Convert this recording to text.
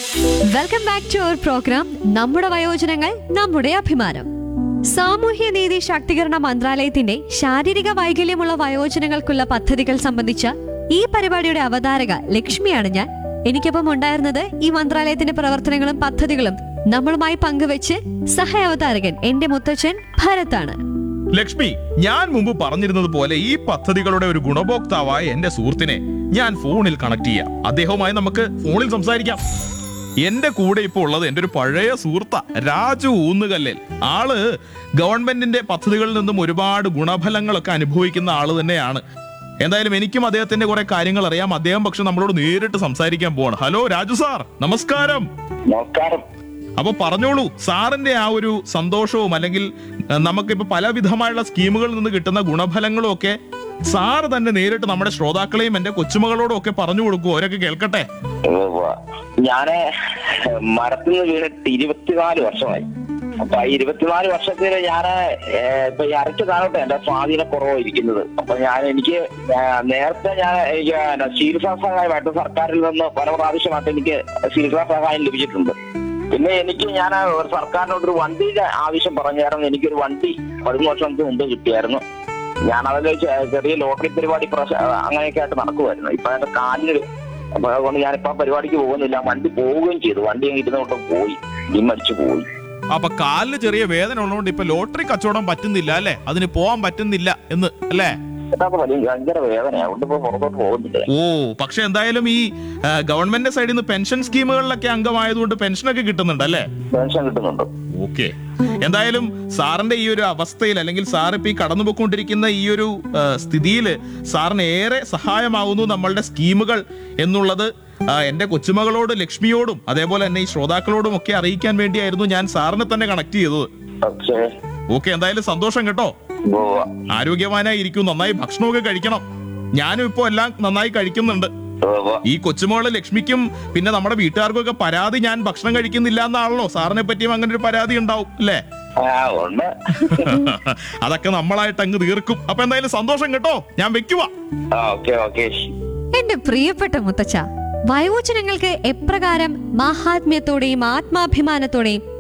Welcome back to our program നമ്മുടെ വയോജനങ്ങൾ നമ്മുടെ അഭിമാനം സാമൂഹ്യ നീതി ശാക്തീകരണ മന്ത്രാലയത്തിന്റെ ശാരീരിക വൈകല്യമുള്ള വയോജനങ്ങൾക്കുള്ള പദ്ധതികൾ സംബന്ധിച്ച ഈ പരിപാടിയുടെ അവതാരക ലക്ഷ്മിയാണ് ഞാൻ എനിക്കൊപ്പം ഉണ്ടായിരുന്നത് ഈ മന്ത്രാലയത്തിന്റെ പ്രവർത്തനങ്ങളും പദ്ധതികളും നമ്മളുമായി പങ്കുവെച്ച് സഹ അവതാരകൻ എന്റെ മുത്തച്ഛൻ ഭരതാണ് ലക്ഷ്മി ഞാൻ മുമ്പ് പറഞ്ഞിരുന്നത് പോലെ ഈ പദ്ധതികളുടെ ഒരു ഗുണഭോക്താവായ എന്റെ സുഹൃത്തിനെ ഞാൻ ഫോണിൽ കണക്ട് ചെയ്യാം അദ്ദേഹവുമായി നമുക്ക് ഫോണിൽ സംസാരിക്കാം എന്റെ കൂടെ ഇപ്പോൾ ഉള്ളത് എന്റെ ഒരു പഴയ സുഹൃത്ത രാജു ഊന്നുകല്ലേൽ ആള് ഗവൺമെന്റിന്റെ പദ്ധതികളിൽ നിന്നും ഒരുപാട് ഗുണഫലങ്ങളൊക്കെ അനുഭവിക്കുന്ന ആള് തന്നെയാണ് എന്തായാലും എനിക്കും അദ്ദേഹത്തിന്റെ കുറെ കാര്യങ്ങൾ അറിയാം അദ്ദേഹം പക്ഷെ നമ്മളോട് നേരിട്ട് സംസാരിക്കാൻ പോവാണ് ഹലോ രാജു സാർ നമസ്കാരം നമസ്കാരം അപ്പൊ പറഞ്ഞോളൂ സാറിന്റെ ആ ഒരു സന്തോഷവും അല്ലെങ്കിൽ അഹ്, നമുക്കിപ്പോ പല വിധമായുള്ള സ്കീമുകളിൽ നിന്ന് കിട്ടുന്ന ഗുണഫലങ്ങളും ഒക്കെ സാറ് തന്നെ നേരിട്ട് നമ്മുടെ ശ്രോതാക്കളെയും എന്റെ കൊച്ചുമകളോടും ഒക്കെ പറഞ്ഞു കൊടുക്കൂ അവരൊക്കെ കേൾക്കട്ടെ ഉവ്വ. ഞാന് മരത്തിൽ നിന്ന് വീണിട്ട് ഇരുപത്തിനാല് വർഷമായി അപ്പൊ ആ ഇരുപത്തിനാല് വർഷത്തിൽ ഞാന് ഏഹ്, ഇപ്പൊ ഈ അരച്ച കാലത്ത് എന്റെ സ്വാധീന കുറവായിരിക്കുന്നത് അപ്പൊ ഞാൻ എനിക്ക് ഏഹ്, നേരത്തെ ഞാൻ എനിക്ക് പിന്നെ ചികിത്സാ സഹായമായിട്ട് സർക്കാരിൽ നിന്ന് പല പ്രാവശ്യമായിട്ട് എനിക്ക് ചികിത്സാ സഹായം ലഭിച്ചിട്ടുണ്ട് പിന്നെ എനിക്ക് ഞാൻ ഒരു സർക്കാരിനോട് ഒരു വണ്ടിയുടെ ആവശ്യം പറഞ്ഞായിരുന്നു എനിക്കൊരു വണ്ടി പതിമൂന്ന് വർഷങ്ങൾക്ക് മുമ്പ് കിട്ടിയായിരുന്നു ഞാൻ അതിൽ ചെറിയ ലോട്ടറി പരിപാടി പ്രശ- അങ്ങനെയൊക്കെ ആയിട്ട് നടക്കുമായിരുന്നു ഇപ്പൊ എന്റെ കാലിന് അപ്പൊ അതുകൊണ്ട് ഞാനിപ്പോ ആ പരിപാടിക്ക് പോകുന്നില്ല വണ്ടി പോവുകയും ചെയ്തു വണ്ടി ഇരുന്നുകൊണ്ട് പോയി ജിമ്മടിച്ചു പോയി അപ്പൊ കാലിന് ചെറിയ വേദന ഉള്ളതുകൊണ്ട് ഇപ്പൊ ലോട്ടറി കച്ചവടം പറ്റുന്നില്ല അല്ലെ അതിന് പോവാൻ പറ്റുന്നില്ല എന്ന് അല്ലേ ഇതൊക്കെ വലിയ ഭയങ്കര വേദനയാണ് അതുകൊണ്ട് ഇപ്പൊ പുറത്തോട്ട് പോകുന്നില്ല ഓ പക്ഷെ എന്തായാലും ഈ ആ, ഗവൺമെന്റിന്റെ സൈഡിൽ നിന്ന് പെൻഷൻ സ്കീമുകളിലൊക്കെ അംഗമായതുകൊണ്ട് പെൻഷനൊക്കെ കിട്ടുന്നുണ്ട് അല്ലേ പെൻഷൻ കിട്ടുന്നുണ്ട് ഓക്കെ എന്തായാലും സാറിന്റെ ഈ ഒരു അവസ്ഥയിൽ അല്ലെങ്കിൽ സാർ ഇപ്പൊ ഈ കടന്നുപോയിക്കൊണ്ടിരിക്കുന്ന ഈ ഒരു സ്ഥിതിയിൽ സാറിന് ഏറെ സഹായമാവുന്നു നമ്മളുടെ സ്കീമുകൾ എന്നുള്ളത് ആ, എന്റെ കൊച്ചുമകളോട് ലക്ഷ്മിയോടും അതേപോലെ തന്നെ ഈ ശ്രോതാക്കളോടും ഒക്കെ അറിയിക്കാൻ വേണ്ടിയായിരുന്നു ഞാൻ സാറിനെ തന്നെ കണക്ട് ചെയ്തത് പക്ഷേ ഓക്കെ എന്തായാലും സന്തോഷം കേട്ടോ ഉവ്വ. ആരോഗ്യവാനായി ഇരിക്കും നന്നായി ഭക്ഷണമൊക്കെ കഴിക്കണം ഞാനും ഇപ്പോ എല്ലാം നന്നായി കഴിക്കുന്നുണ്ട് ഉവ്വ. ഈ കൊച്ചുമോള് ലക്ഷ്മിക്കും പിന്നെ നമ്മുടെ വീട്ടുകാർക്കും ഒക്കെ പരാതി ഞാൻ ഭക്ഷണം കഴിക്കുന്നില്ല എന്നാണല്ലോ സാറിനെ പറ്റിയും അങ്ങനെ ഒരു പരാതി ഉണ്ടാവും അല്ലേ ആ ഉണ്ട് അതൊക്കെ നമ്മളായിട്ട് അങ്ങ് തീർക്കും അപ്പൊ എന്തായാലും സന്തോഷം കേട്ടോ ഞാൻ വെക്കുവാ ആ ഓക്കെ ഓക്കെ എന്റെ പ്രിയപ്പെട്ട മുത്തച്ഛ വയോജനങ്ങൾക്ക് എപ്രകാരം മാഹാത്മ്യത്തോടെയും ആത്മാഭിമാനത്തോടെയും